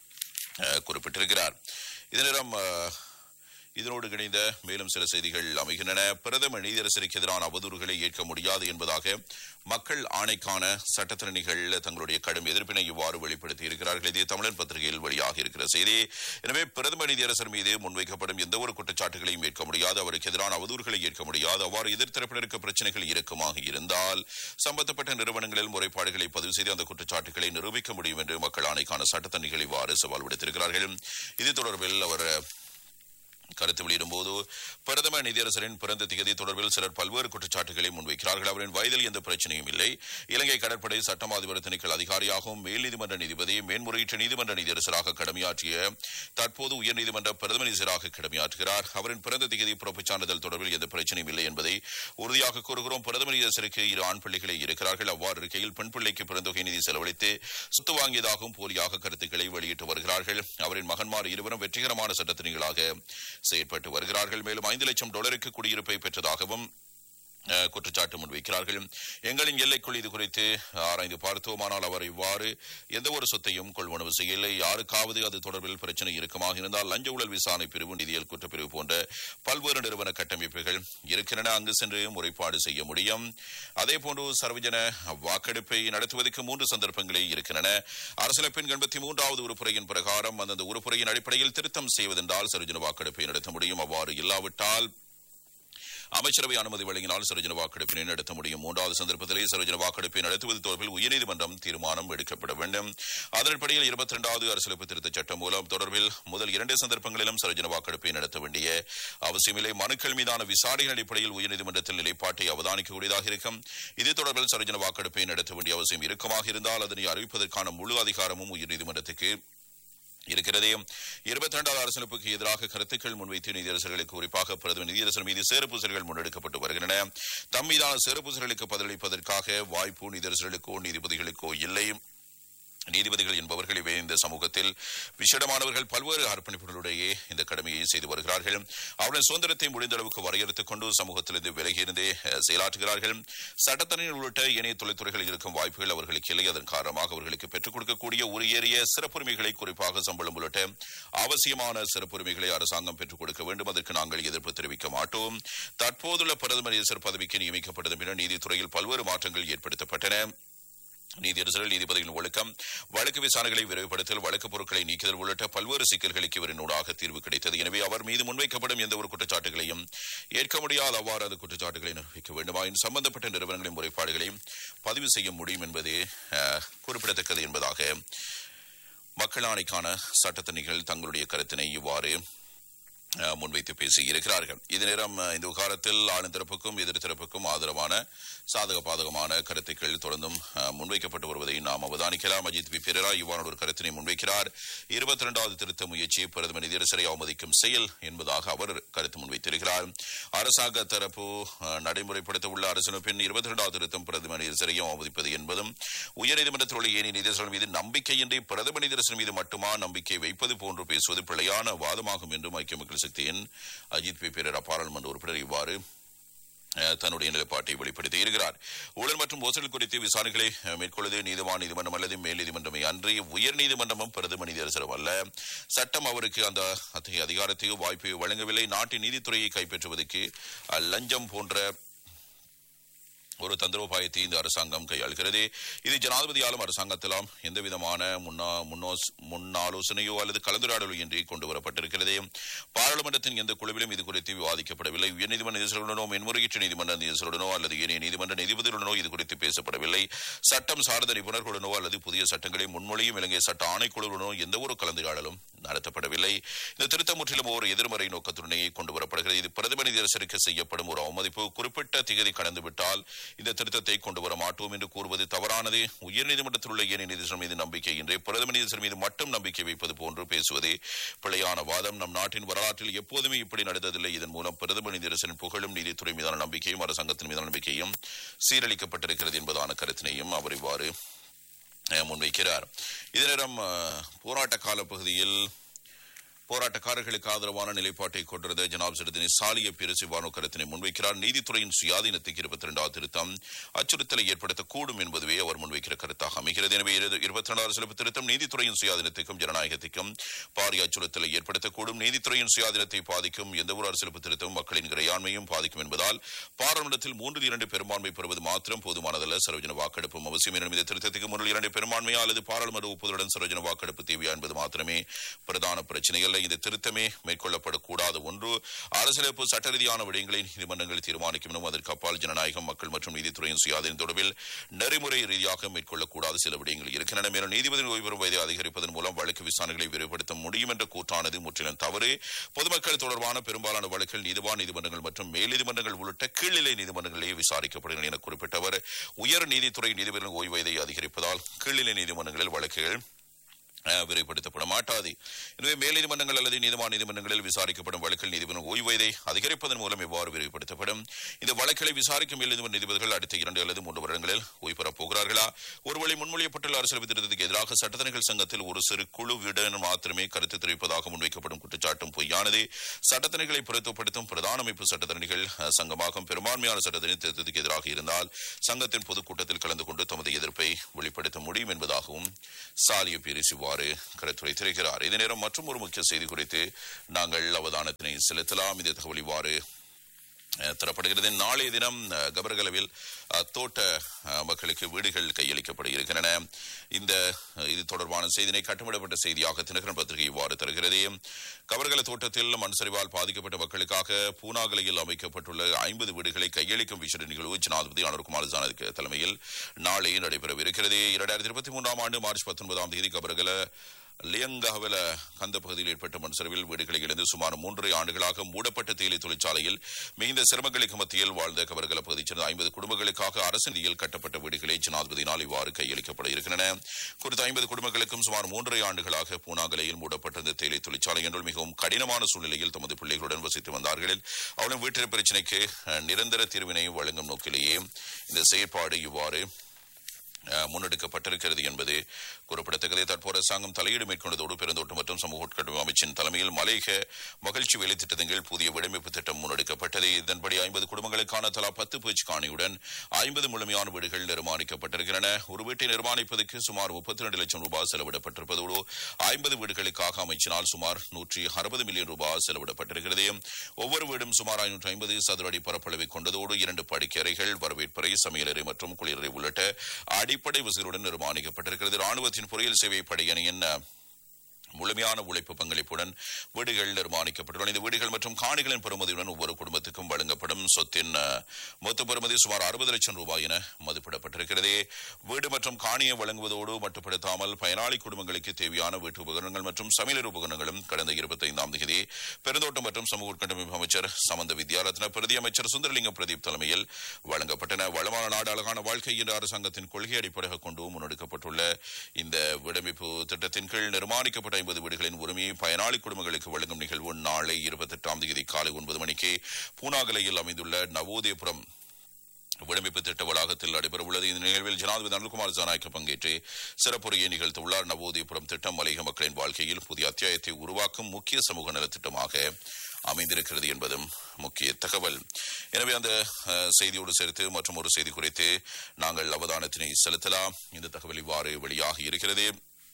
அஹ், குறிப்பிட்டிருக்கிறார் இதே நேரம் அஹ், இதனோடு இணைந்த மேலும் சில செய்திகள் அமைகின்றன பிரதம நீதியரசருக்கு எதிரான அவதூறுகளை ஏற்க முடியாது என்பதாக மக்கள் ஆணைக்கான சட்டத்திறனிகள் தங்களுடைய கடும் எதிர்ப்பினை இவ்வாறு வெளிப்படுத்தி இருக்கிறார்கள் இது தமிழன் பத்திரிகையில் வெளியாக இருக்கிற செய்தி எனவே பிரதம நீதியரசர் மீது முன்வைக்கப்படும் எந்த ஒரு குற்றச்சாட்டுகளையும் ஏற்க முடியாது அவருக்கு எதிரான அவதூறுகளை ஏற்க முடியாது அவ்வாறு எதிர்த்தரப்பினருக்கு பிரச்சனைகள் இறுக்கமாக இருந்தால் சம்பந்தப்பட்ட நிறுவனங்களில் முறைப்பாடுகளை பதிவு செய்து அந்த குற்றச்சாட்டுகளை நிரூபிக்க முடியும் என்று மக்கள் ஆணைக்கான சட்டத்தணிகள் இவ்வாறு சவால் விடுத்திருக்கிறார்கள் இது தொடர்பில் அவர் கருத்து வெளியிடும்போது பிரதம நிதியரசரின் பிறந்த திகதி தொடர்பில் சிலர் பல்வேறு குற்றச்சாட்டுகளை முன்வைக்கிறார்கள் அவரின் வயதில் எந்த பிரச்சனையும் இல்லை இலங்கை கடற்படை சட்டம் அதிபர் திணைக்கள் அதிகாரியாகவும் மேல் நீதிமன்ற நீதிபதி மேன்முறையீட்டு நீதிமன்ற நீதியரசராக கடமையாற்றிய தற்போது உயர்நீதிமன்ற பிரதம நீதியராக கடமையாற்றுகிறார் அவரின் பிறந்த திகதி பிறப்புச் சான்றிதழ் தொடர்பில் எந்த பிரச்சனையும் இல்லை என்பதை உறுதியாக கூறுகிறோம் பிரதம நீதியரசருக்கு இரு ஆண் பிள்ளைகளே இருக்கிறார்கள் அவ்வாறு இருக்கையில் பெண் பிள்ளைக்கு பிறந்தொகை நிதி செலவழித்து சொத்து வாங்கியதாகவும் போலியாக கருத்துக்களை வெளியிட்டு வருகிறார்கள் அவரின் மகன்மார் இருவரும் வெற்றிகரமான சட்டத்திரிகளாக செயற்பட்டு வருகிறார்கள் மேலும் ஐந்து லட்சம் டாலருக்கு குடியிருப்பை பெற்றதாகவும் அஹ், குற்றச்சாட்டு முன்வைக்கிறார்கள் எங்களின் எல்லைக்குள் இது குறித்து ஆராய்ந்து பார்த்தோமானால் அவர் இவ்வாறு எந்த ஒரு சொத்தையும் கொள்வனவு செய்யவில்லை யாருக்காவது அது தொடர்பில் பிரச்சனை இருக்குமாக இருந்தால் லஞ்ச ஊழல் விசாரணை பிரிவு நிதியியல் குற்றப்பிரிவு போன்ற பல்வேறு நிறுவன கட்டமைப்புகள் இருக்கின்றன அங்கு சென்று முறைப்பாடு செய்ய முடியும் அதே போன்று சர்வஜன வாக்கெடுப்பை நடத்துவதற்கு மூன்று சந்தர்ப்பங்களே இருக்கின்றன அரசியலமைப்பின் எண்பத்தி மூன்றாவது உறுப்புரையின் பிரகாரம் அந்தந்த உறுப்புரையின் அடிப்படையில் திருத்தம் செய்வதென்றால் சர்வஜன வாக்கெடுப்பை நடத்த முடியும் அவ்வாறு இல்லாவிட்டால் அமைச்சரவை அனுமதி வழங்கினால் சரோஜன வாக்கெடுப்பினை நடத்த முடியும் மூன்றாவது சந்தர்ப்பத்திலே சரோஜன வாக்கெடுப்பை நடத்துவது தொடர்பில் உயர்நீதிமன்றம் தீர்மானம் எடுக்கப்பட வேண்டும் அதனடிப்படையில் இருபத்தி இரண்டாவது அரசியலமைப்பு திருத்தச் சட்டம் மூலம் தொடர்பில் முதல் இரண்டு சந்தர்ப்பங்களிலும் சரோஜன வாக்கெடுப்பை நடத்த வேண்டிய அவசியமில்லை மனுக்கள் மீதான விசாரணையின் அடிப்படையில் உயர்நீதிமன்றத்தில் நிலைப்பாட்டை அவதானிக்கக்கூடியதாக இருக்கும் இது தொடர்பில் சரோஜன வாக்கெடுப்பை நடத்த வேண்டிய அவசியம் இருக்குமாக இருந்தால் அதனை அறிவிப்பதற்கான முழு அதிகாரமும் உயர்நீதிமன்றத்துக்கு இருக்கிறது இருபத்தி இரண்டாவது அரசியலமைப்புக்கு எதிராக கருத்துக்கள் முன்வைத்து நீதியரசர்களுக்கு குறிப்பாக பிரதமர் நீதியரசர் மீது சேறுபூசல்கள் முன்னெடுக்கப்பட்டு வருகின்றன தம் மீதான சேறுபூசல்களுக்கு பதிலளிப்பதற்காக வாய்ப்பு நீதியரசர்களுக்கோ நீதிபதிகளுக்கோ இல்லை நீதிபதிகள் என்பவர்கள் இவை இந்த சமூகத்தில் விசேடமானவர்கள் பல்வேறு அர்ப்பணிப்புகளுடைய இந்த கடமையை செய்து வருகிறார்கள் அவருடைய சுதந்திரத்தை முடிந்த அளவுக்கு வரையறுத்துக் கொண்டு சமூகத்திலிருந்து விலகியிருந்தே அஹ், செயலாற்றுகிறார்கள் சட்டத்தரணிகள் உள்ளிட்ட இணைய தொழில்துறைகளில் இருக்கும் வாய்ப்புகள் அவர்களுக்கு இல்லை அதன் காரணமாக அவர்களுக்கு பெற்றுக் கொடுக்கக்கூடிய உரியேறிய சிறப்புரிமைகளை குறிப்பாக சம்பளம் உள்ளிட்ட அவசியமான சிறப்புரிமைகளை அரசாங்கம் பெற்றுக் கொடுக்க வேண்டும் அதற்கு நாங்கள் எதிர்ப்பு தெரிவிக்க மாட்டோம் தற்போதுள்ள பிரதமர் நீதிசர் பதவிக்கு நியமிக்கப்பட்டதன் பின்னர் நீதித்துறையில் பல்வேறு மாற்றங்கள் ஏற்படுத்தப்பட்டன நீதியரசர்கள் நீதிபதிகளின் ஒழுக்கம் வழக்கு விசாரணைகளை விரைவுபடுத்தல் வழக்கு பொருட்களை நீக்குதல் உள்ளிட்ட பல்வேறு சிக்கல்களுக்கு இவரினூடாக தீர்வு கிடைத்தது எனவே அவர் மீது முன்வைக்கப்படும் எந்த ஒரு குற்றச்சாட்டுகளையும் ஏற்க முடியாத அவ்வாறு அந்த குற்றச்சாட்டுகளை நிரூபிக்க வேண்டுமாயின் சம்பந்தப்பட்ட நிறுவனங்களின் முறைப்பாடுகளையும் பதிவு செய்ய முடியும் என்பது அஹ், குறிப்பிடத்தக்கது என்பதாக மக்கள் ஆணைக்கான சட்டத்தணிகள் தங்களுடைய கருத்தினை இவ்வாறு அஹ், முன்வைத்து பேசியிருக்கிறார்கள் இது நேரம் அஹ், இந்த விவகாரத்தில் ஆளுந்தரப்புக்கும் எதிர்த்தரப்புக்கும் ஆதரவான சாதக பாதகமான கருத்துக்கள் தொடர்ந்தும் அஹ், முன்வைக்கப்பட்டு வருவதை நாம் அவதானிக்கலாம் அஜித் பி பெரரா இவ்வாறு ஒரு கருத்தினை முன்வைக்கிறார் இருபத்தி இரண்டாவது திருத்த முயற்சி பிரதமர் நிதியரசரை அவமதிக்கும் செயல் என்பதாக அவர் கருத்து முன்வைத்திருக்கிறார் அரசாங்க தரப்பு அஹ், நடைமுறைப்படுத்த உள்ள அரசியலமைப்பின் இருபத்தி இரண்டாவது திருத்தம் பிரதமர் நிதியரசரையும் அவமதிப்பது என்பதும் உயர்நீதிமன்றத்தில் உள்ள ஏனைய நீதியரசர்கள் மீது நம்பிக்கையின்றி பிரதமர் நீதியரசர் மீது மட்டுமா நம்பிக்கை வைப்பது போன்று பேசுவது பிழையான வாதமாகும் என்றும் ஐக்கிய மக்கள் சக்தியின் அஜித் பி பெரரா பாராளுமன்ற உறுப்பினர் இவ்வாறு அஹ், தன்னுடைய நிலைப்பாட்டை வெளிப்படுத்தி இருக்கிறார் ஊழல் மற்றும் மோசடி குறித்து விசாரணைகளை அஹ், மேற்கொள்வது நீதிவான் நீதிமன்றம் அல்லது மேல் நீதிமன்றமே அன்றி உயர் நீதிமன்றமும் பிரதம நீதியரசரும் அல்ல சட்டம் அவருக்கு அந்த அத்தகைய அதிகாரத்தையோ வாய்ப்பையோ வழங்கவில்லை நாட்டின் நீதித்துறையை கைப்பற்றுவதற்கு அஹ், லஞ்சம் போன்ற ஒரு தந்திரோபாயத்தை இந்த அரசாங்கம் கையாளுகிறது இது ஜனாதிபதியாலும் அரசாங்கத்திலும் எந்த விதமான முன்னா முன்னோஸ் முன்னாலோசனையோ அல்லது கலந்துரையாடலோ இன்றி கொண்டு வரப்பட்டிருக்கிறது பாராளுமன்றத்தின் எந்த குழுவிலும் இது குறித்து விவாதிக்கப்படவில்லை உயர்நீதிமன்ற நீதிசலுடனோ மென்முறையீட்டு நீதிமன்ற நீதிசலுடனோ அல்லது ஏனைய நீதிமன்ற நீதிபதியுடனோ இது குறித்து பேசப்படவில்லை சட்டம் சார்ந்த நிபுணர்களுடனோ அல்லது புதிய சட்டங்களை முன்மொழியும் இலங்கை சட்ட ஆணைக்குழுவுடனோ எந்த ஒரு கலந்துரையாடலும் நடத்தப்படவில்லை இந்த திருத்தம் முற்றிலும் ஒரு எதிர்மறை நோக்கத்துடனேயே கொண்டு வரப்படுகிறது இது பிரதம நீதியரசருக்கு செய்யப்படும் ஒரு அவமதிப்பு குறிப்பிட்ட திகதி கடந்துவிட்டால் இந்த திருத்தத்தை கொண்டு வர மாட்டோம் என்று கூறுவது தவறானது உயர்நீதிமன்றத்தில் உள்ள ஏனைய நீதிசர் மீது நம்பிக்கை இன்றே பிரதம நீதிசர் மீது மட்டும் நம்பிக்கை வைப்பது போன்று பேசுவது பிழையான வாதம் நம் நாட்டின் வரலாற்றில் எப்போதுமே இப்படி நடந்ததில்லை இதன் மூலம் பிரதம நீதியரசரின் புகழும் நீதித்துறை மீதான நம்பிக்கையும் அரசாங்கத்தின் மீதான நம்பிக்கையும் சீரழிக்கப்பட்டிருக்கிறது என்பதான கருத்தினையும் அவர் இவ்வாறு அஹ், முன்வைக்கிறார் இதே நேரம் அஹ், போராட்ட கால பகுதியில் போராட்டக்காரர்களுக்கு ஆதரவான நிலைப்பாட்டை கொண்டிருந்த ஜனாப் சிறுதினி சாலிய பிரசிவானோ கருத்தினை முன்வைக்கிறார் நீதித்துறையின் சுயாதீனத்துக்கு இருபத்தி இரண்டாவது திருத்தம் அச்சுறுத்தலை ஏற்படுத்தக்கூடும் என்பதுவே அவர் முன்வைக்கிற கருத்தாக அமைகிறது எனவே இருபத்தி இரண்டாவது சிறப்பு திருத்தம் நீதித்துறையின் சுயாதீனத்துக்கும் ஜனநாயகத்துக்கும் பாரிய அச்சுறுத்தலை ஏற்படுத்தக்கூடும் நீதித்துறையின் சுயாதீனத்தை பாதிக்கும் எந்த ஒரு அரசியலமைப்பு திருத்தமும் மக்களின் இறையாண்மையும் பாதிக்கும் என்பதால் பாராளுமன்றத்தில் மூன்றில் இரண்டு பெரும்பான்மை பெறுவது மாத்திரம் போதுமானதல்ல சரோஜன வாக்கெடுப்பும் அவசியம் எனும் இந்த திருத்தத்துக்கு மூன்றில் இரண்டு பெரும்பான்மையா அல்லது பாராளுமன்ற ஒப்புதலுடன் சரோஜன வாக்கெடுப்பு தேவையா என்பது மாத்திரமே பிரதான பிரச்சனை அல்ல இந்த திருத்தமே மேற்கொள்ளப்படக்கூடாத ஒன்று அரசியலமைப்பு சட்ட ரீதியான விடயங்களை நீதிமன்றங்கள் தீர்மானிக்கும் எனும் அதற்கு அப்பால் ஜனநாயகம் மக்கள் மற்றும் நீதித்துறையின் சுயாதீனம் தொடர்பில் நெறிமுறை ரீதியாக மேற்கொள்ளக்கூடாத சில விடயங்கள் இருக்கின்றன மேலும் நீதிபதி ஓய்வு பெறும் வயதை அதிகரிப்பதன் மூலம் வழக்கு விசாரணைகளை விரிவுபடுத்த முடியும் என்ற கூற்றானது முற்றிலும் தவறு பொதுமக்கள் தொடர்பான பெரும்பாலான வழக்குகள் நீதிவான் நீதிமன்றங்கள் மற்றும் மேல் நீதிமன்றங்கள் உள்ளிட்ட கீழ்நிலை நீதிமன்றங்களிலே விசாரிக்கப்படுகின்றன என குறிப்பிட்டவர் உயர் நீதித்துறை நீதிபதிகளின் ஓய்வு வயதை அதிகரிப்பதால் கீழ்நிலை நீதிமன்றங்களில் வழக்குகள் அஹ், விரிவுபடுத்தப்பட மாட்டாது எனவே மேல் நீதிமன்றங்கள் அல்லது நீதிவான் நீதிமன்றங்களில் விசாரிக்கப்படும் வழக்கில் நீதிபதி ஓய்வு வயதை அதிகரிப்பதன் மூலம் எவ்வாறு விரிவுபடுத்தப்படும் இந்த வழக்குகளை விசாரிக்கும் மேல் நீதிமன்ற நீதிபதிகள் அடுத்த இரண்டு அல்லது மூன்று வருடங்களில் ஓய்வு பெறப் போகிறார்களா ஒருவேளை முன்மொழியப்பட்டுள்ள அரசியல் திருத்தத்துக்கு எதிராக சட்டத்தணிகள் சங்கத்தில் ஒரு சிறு குழுவிடன் மாத்திரமே கருத்து தெரிவிப்பதாக முன்வைக்கப்படும் குற்றச்சாட்டும் பொய்யானது சட்டத்தணிகளை பொருத்தப்படுத்தும் பிரதான அமைப்பு சட்டத்தரணிகள் அஹ், சங்கமாகும் பெரும்பான்மையான சட்டத்தணி திருத்தத்துக்கு எதிராக இருந்தால் சங்கத்தின் பொதுக்கூட்டத்தில் கலந்து கொண்டு தமது எதிர்ப்பை வெளிப்படுத்த முடியும் என்பதாகவும் சாலிய பீரிஸ் இவ்வாறு கருத்துரைத்திருக்கிறார் இதே நேரம் மற்றும் ஒரு முக்கிய செய்தி குறித்து நாங்கள் அவதானத்தினை செலுத்தலாம் இந்த தகவல் இவ்வாறு அஹ், தரப்படுகிறது நாளைய தினம் அஹ், கபரகலவில் அஹ், தோட்ட அஹ், மக்களுக்கு வீடுகள் கையளிக்கப்பட இருக்கின்றன இந்த அஹ், இது தொடர்பான செய்தினை கட்டுமிடப்பட்ட செய்தியாக தினகரன் பத்திரிகை இவ்வாறு தருகிறது கபர்கல தோட்டத்தில் மண் சரிவால் பாதிக்கப்பட்ட மக்களுக்காக பூனாகலையில் அமைக்கப்பட்டுள்ள ஐம்பது வீடுகளை கையளிக்கும் விசேட நிகழ்வு ஜனாதிபதி அனுர்குமார் ஜானதுக்கு தலைமையில் நாளை நடைபெறவிருக்கிறது இரண்டாயிரத்தி இருபத்தி மூன்றாம் ஆண்டு மார்ச் பத்தொன்பதாம் தேதி கபர்கல லியங்காவல கந்த பகுதியில் ஏற்பட்ட மண் சரிவில் வீடுகளை இழந்து சுமார் மூன்றரை ஆண்டுகளாக மூடப்பட்ட தேயிலை தொழிற்சாலையில் மிகுந்த சிரமங்களுக்கு மத்தியில் வாழ்ந்த கவர்கல பகுதியைச் சேர்ந்த ஐம்பது குடும்பங்களுக்காக அரசு நிதியில் கட்டப்பட்ட வீடுகளை ஜனாதிபதியினால் இவ்வாறு கையளிக்கப்பட இருக்கின்றன குறித்த ஐம்பது குடும்பங்களுக்கும் சுமார் மூன்றரை ஆண்டுகளாக பூனாகலையில் மூடப்பட்ட இந்த தேயிலை தொழிற்சாலை என்றும் மிகவும் கடினமான சூழ்நிலையில் தமது பிள்ளைகளுடன் வசித்து வந்தார்கள் அவளும் வீட்டு பிரச்சினைக்கு அஹ், நிரந்தர தீர்வினை வழங்கும் நோக்கிலேயே இந்த செயற்பாடு இவ்வாறு அஹ், முன்னெடுக்கப்பட்டிருக்கிறது என்பது குறிப்பிடத்தக்கது தற்போது அரசாங்கம் தலையீடு மேற்கொண்டதோடு பெருந்தோட்டம் மற்றும் சமூக உட்கட்டமைப்பு அமைச்சின் தலைமையில் மலையக மகிழ்ச்சி வேலை திட்டத்தின் கீழ் புதிய விடமைப்பு திட்டம் முன்னெடுக்கப்பட்டது இதன்படி ஐம்பது குடும்பங்களுக்கான தலா பத்து பேச்சு காணியுடன் ஐம்பது முழுமையான வீடுகள் நிர்மாணிக்கப்பட்டிருக்கின்றன ஒரு வீட்டை நிர்மாணிப்பதற்கு சுமார் முப்பத்தி ரெண்டு லட்சம் ரூபாய் செலவிடப்பட்டிருப்பதோடு ஐம்பது வீடுகளுக்காக அமைச்சினால் சுமார் நூற்றி அறுபது மில்லியன் ரூபாய் செலவிடப்பட்டிருக்கிறது ஒவ்வொரு வீடும் சுமார் ஐநூற்றி ஐம்பது சதுர அடி பரப்பளவை கொண்டதோடு இரண்டு படுக்கறைகள் வரவேற்பறை சமையலறை மற்றும் குளிரறை உள்ளிட்ட அடிப்படை வசதிகளுடன் நிர்மாணிக்கப்பட்டிருக்கிறது ராணுவத்தின் பொறியியல் சேவை படையணியின் அஹ், முழுமையான உழைப்பு பங்களிப்புடன் வீடுகள் நிர்மாணிக்கப்பட்டுள்ளன இந்த வீடுகள் மற்றும் காணிகளின் பெறுமதியுடன் ஒவ்வொரு குடும்பத்துக்கும் வழங்கப்படும் சொத்தின் அஹ், மொத்த பெறுமதி சுமார் அறுபது லட்சம் ரூபாய் என மதிப்பிடப்பட்டிருக்கிறது வீடு மற்றும் காணியை வழங்குவதோடு மட்டுப்படுத்தாமல் பயனாளி குடும்பங்களுக்கு தேவையான வீட்டு உபகரணங்கள் மற்றும் சமையலர் உபகரணங்களும் கடந்த இருபத்தைந்தாம் தேதி பெருந்தோட்டம் மற்றும் சமூக உட்கட்டமைப்பு அமைச்சர் சமந்த வித்யாரத்ன பிரதி அமைச்சர் சுந்தரலிங்கம் பிரதீப் தலைமையில் வழங்கப்பட்டன வளமான நாடு அழகான வாழ்க்கை என்ற அரசாங்கத்தின் கொள்கை அடிப்படையாக கொண்டு முன்னெடுக்கப்பட்டுள்ள இந்த விடமைப்பு திட்டத்தின் கீழ் நிர்மாணிக்கப்பட்ட ஐம்பது வீடுகளின் உரிமையை பயனாளி குடும்பங்களுக்கு வழங்கும் நிகழ்வு நாளை இருபத்தி எட்டாம் தேதி காலை ஒன்பது மணிக்கு பூனாகலையில் அமைந்துள்ள நவோதயபுரம் விடமைப்பு திட்ட வளாகத்தில் நடைபெறவுள்ளது இந்த நிகழ்வில் ஜனாதிபதி அனுகுமார் ஜனநாயக்க பங்கேற்று சிறப்புரையை நிகழ்த்தவுள்ளார் நவோதயபுரம் திட்டம் மலையக மக்களின் வாழ்க்கையில் புதிய அத்தியாயத்தை உருவாக்கும் முக்கிய சமூக நலத்திட்டமாக அமைந்திருக்கிறது என்பதும் முக்கிய தகவல் எனவே அந்த அஹ், செய்தியோடு சேர்த்து மற்றும் ஒரு செய்தி குறித்து நாங்கள் அவதானத்தினை செலுத்தலாம் இந்த தகவல் இவ்வாறு வெளியாகி இருக்கிறது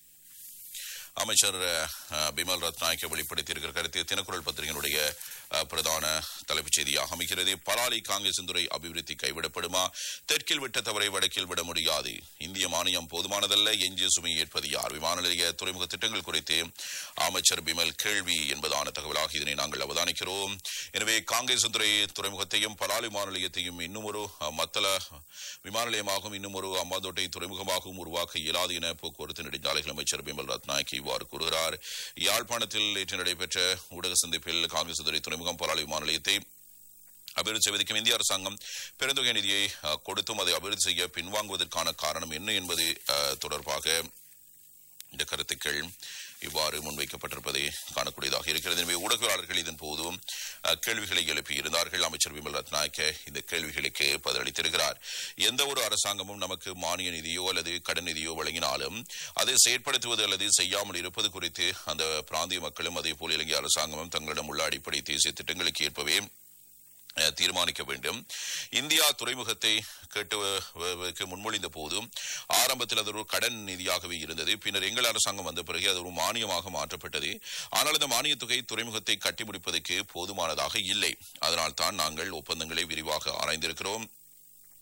அமைச்சர் அஹ், பிமல் ரத்நாயக்க வெளிப்படுத்தியிருக்கிற கருத்து தினக்குரல் பத்திரிகையினுடைய அஹ், பிரதான தலைப்புச் செய்தியாக அமைகிறது பலாலி காங்கிரசின் துறை அபிவிருத்தி கைவிடப்படுமா தெற்கில் விட்ட தவறை வடக்கில் விட முடியாது இந்திய மானியம் போதுமானதல்ல எஞ்சிய சுமை ஏற்பது யார் விமான நிலைய துறைமுக திட்டங்கள் குறித்து அமைச்சர் பிமல் கேள்வி என்பதான தகவலாக இதனை நாங்கள் அவதானிக்கிறோம் எனவே காங்கிரஸ் துறை துறைமுகத்தையும் பலாலி விமான நிலையத்தையும் இன்னும் ஒரு அஹ், மத்தள விமான நிலையமாகவும் இன்னும் ஒரு அம்பாந்தோட்டை துறைமுகமாகவும் உருவாக்க இயலாது என போக்குவரத்து நெடுஞ்சாலைகள் அமைச்சர் பிமல் ரத்நாயக் இவ்வாறு கூறுகிறார் யாழ்ப்பாணத்தில் நேற்று நடைபெற்ற ஊடக சந்திப்பில் காங்கிரஸ் துறை துறைமுகம் பலாலி விமான நிலையத்தை அபிவிருத்தி செய்வதற்கும் இந்திய அரசாங்கம் பெருந்தொகை நிதியை அஹ், கொடுத்தும் அதை அபிவிருத்தி செய்ய பின்வாங்குவதற்கான காரணம் என்ன என்பது அஹ், தொடர்பாக இந்த கருத்துக்கள் இவ்வாறு முன்வைக்கப்பட்டிருப்பதை காணக்கூடியதாக இருக்கிறது எனவே ஊடகவியலாளர்கள் இதன் போதும் அஹ், கேள்விகளை எழுப்பியிருந்தார்கள் அமைச்சர் விமல் ரத்நாயக்க இந்த கேள்விகளுக்கு பதிலளித்திருக்கிறார் எந்த ஒரு அரசாங்கமும் நமக்கு மானிய நிதியோ அல்லது கடன் நிதியோ வழங்கினாலும் அதை செயற்படுத்துவது அல்லது செய்யாமல் இருப்பது குறித்து அந்த பிராந்திய மக்களும் அதே போல் இலங்கை அரசாங்கமும் தங்களிடம் உள்ள அடிப்படை தேசிய திட்டங்களுக்கு ஏற்பவே அஹ், தீர்மானிக்க வேண்டும் இந்தியா துறைமுகத்தை கேட்டு முன்மொழிந்த போதும் ஆரம்பத்தில் அது ஒரு கடன் நிதியாகவே இருந்தது பின்னர் எங்கள் அரசாங்கம் வந்த பிறகு அது ஒரு மானியமாக மாற்றப்பட்டது ஆனால் இந்த மானியத் தொகை துறைமுகத்தை கட்டி முடிப்பதற்கு போதுமானதாக இல்லை அதனால் தான் நாங்கள் ஒப்பந்தங்களை விரிவாக ஆராய்ந்திருக்கிறோம்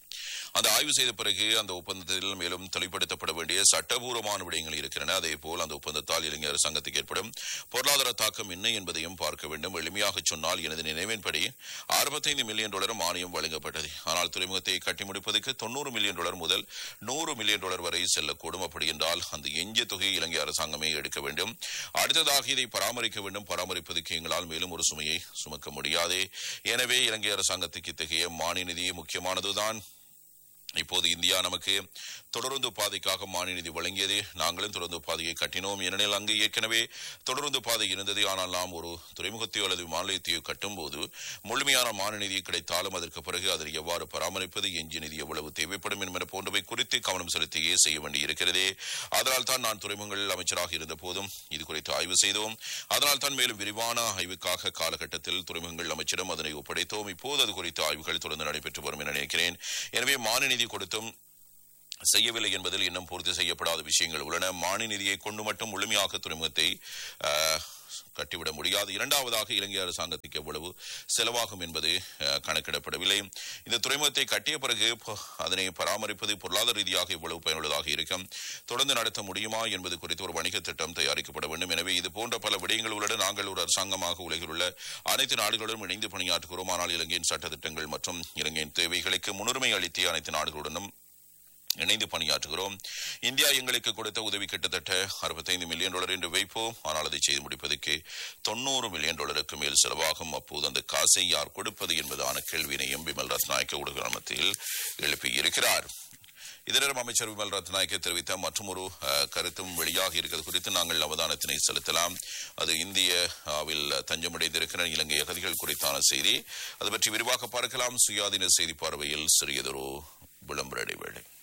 அந்த ஆய்வு செய்த பிறகு அந்த ஒப்பந்தத்தில் மேலும் தெளிவுபடுத்தப்பட வேண்டிய சட்டபூர்வமான விடயங்கள் இருக்கின்றன அதே போல் அந்த ஒப்பந்தத்தால் இலங்கை அரசாங்கத்துக்கு ஏற்படும் பொருளாதார தாக்கம் என்ன என்பதையும் பார்க்க வேண்டும் எளிமையாக சொன்னால் எனது நினைவின்படி அறுபத்தைந்து மில்லியன் டாலர் மானியம் வழங்கப்பட்டது ஆனால் துறைமுகத்தை கட்டி முடிப்பதற்கு தொண்ணூறு மில்லியன் டாலர் முதல் நூறு மில்லியன் டாலர் வரை செல்லக்கூடும் அப்படி என்றால் அந்த எஞ்சிய தொகையை இலங்கை அரசாங்கமே எடுக்க வேண்டும் அடுத்ததாக இதை பராமரிக்க வேண்டும் பராமரிப்பதற்கு எங்களால் மேலும் ஒரு சுமையை சுமக்க முடியாது எனவே இலங்கை அரசாங்கத்துக்கு இத்தகைய மானிய நிதி முக்கியமானதுதான் இப்போது இந்தியா நமக்கு தொடருந்து பாதைக்காக மானிய வழங்கியது நாங்களும் தொடருந்து பாதையை கட்டினோம் ஏனெனில் அங்கு ஏற்கனவே தொடருந்து பாதை இருந்தது ஆனால் நாம் ஒரு துறைமுகத்தையோ அல்லது விமான நிலையத்தையோ கட்டும்போது முழுமையான மானிய நிதி கிடைத்தாலும் அதற்கு பிறகு அதனை எவ்வாறு பராமரிப்பது எஞ்சிய நிதி எவ்வளவு தேவைப்படும் என்பன போன்றவை குறித்து கவனம் செலுத்தியே செய்ய வேண்டியிருக்கிறது அதனால் தான் நான் துறைமுகங்கள் அமைச்சராக இருந்த போதும் இது குறித்து ஆய்வு செய்தோம் அதனால் தான் மேலும் விரிவான ஆய்வுக்காக காலகட்டத்தில் துறைமுகங்கள் அமைச்சரிடம் அதனை ஒப்படைத்தோம் இப்போது அது குறித்த ஆய்வுகள் தொடர்ந்து நடைபெற்று வரும் என நினைக்கிறேன் எனவே மானிய நிதி கொடுத்தும் செய்யவில்லை என்பதில் இன்னும் பூர்த்தி செய்யப்படாத விஷயங்கள் உள்ளன மானிய நிதியை கொண்டு மட்டும் முழுமையாக துறைமுகத்தை ஆஹ், கட்டிவிட முடியாது இரண்டாவதாக இலங்கை அரசாங்கத்துக்கு எவ்வளவு செலவாகும் என்பது ஆஹ், கணக்கிடப்படவில்லை இந்த துறைமுகத்தை கட்டிய பிறகு ப- அதனை பராமரிப்பது பொருளாதார ரீதியாக எவ்வளவு பயனுள்ளதாக இருக்கும் தொடர்ந்து நடத்த முடியுமா என்பது குறித்து ஒரு வணிக திட்டம் தயாரிக்கப்பட வேண்டும் எனவே இது போன்ற பல விடயங்கள் உள்ளன நாங்கள் ஒரு அரசாங்கமாக உலகில் உள்ள அனைத்து நாடுகளுடன் இணைந்து பணியாற்றுகிறோம் ஆனால் இலங்கையின் சட்ட திட்டங்கள் மற்றும் இலங்கையின் தேவைகளுக்கு முன்னுரிமை அளித்து அனைத்து நாடுகளுடனும் இணைந்து பணியாற்றுகிறோம் இந்தியா எங்களுக்கு கொடுத்த உதவி கிட்டத்தட்ட 65 மில்லியன் டாலர் என்று வைப்போம் ஆனால் அதை செய்து முடிப்பதற்கு தொண்ணூறு மில்லியன் டாலருக்கு மேல் செலவாகும் அப்போது அந்த காசை யார் கொடுப்பது என்பதான கேள்வியினையும் விமல் ரத்நாயக்க ஊடக மத்தியில் எழுப்பியிருக்கிறார் இதனிடம் அமைச்சர் விமல் ரத்நாயக்க தெரிவித்த மற்றொரு அஹ், கருத்தும் வெளியாக இருக்கிறது குறித்து நாங்கள் அவதானத்தினை செலுத்தலாம் அது இந்தியாவில் தஞ்சமடைந்திருக்கிற இலங்கை அகதிகள் குறித்தான செய்தி அது பற்றி விரிவாக பார்க்கலாம் சுயாதீன செய்தி பார்வையில் சிறியதொரு விளம்பர இடைவேளை